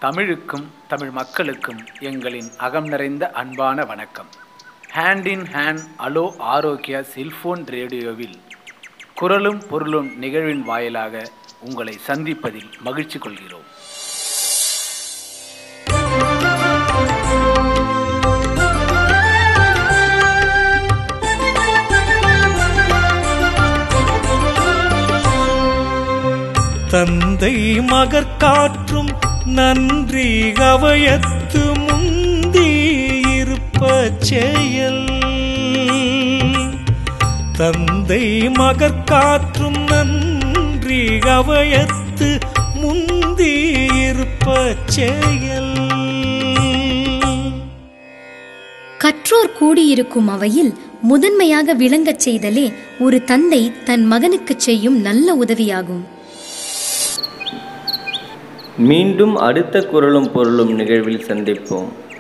தமிழுக்கும் தமிழ் மக்களுக்கும் எங்களின் அகம் நிறைந்த அன்பான வணக்கம் ஹேண்ட் இன் ஹேண்ட் அலோ ஆரோக்கியா செல்போன் ரேடியோவில் குரலும் பொருளும் நிகழ்வின் வாயிலாக உங்களை சந்திப்பதில் மகிழ்ச்சி கொள்கிறோம் தந்தை மகற்காற்றும் நன்றி கவயத்து முந்தி இருப்ப செயல் தந்தை மகற்காற்றும் நன்றி கவயத்து முந்தி இருப்ப செயல் கற்றோர் கூடியிருக்கும் அவையில் முதன்மையாக விளங்கச் செய்தலே ஒரு தந்தை தன் மகனுக்குச் செய்யும் நல்ல உதவியாகும் மீண்டும் அடுத்த குரலும் பொருளும் நிகழ்வில் சந்திப்போம்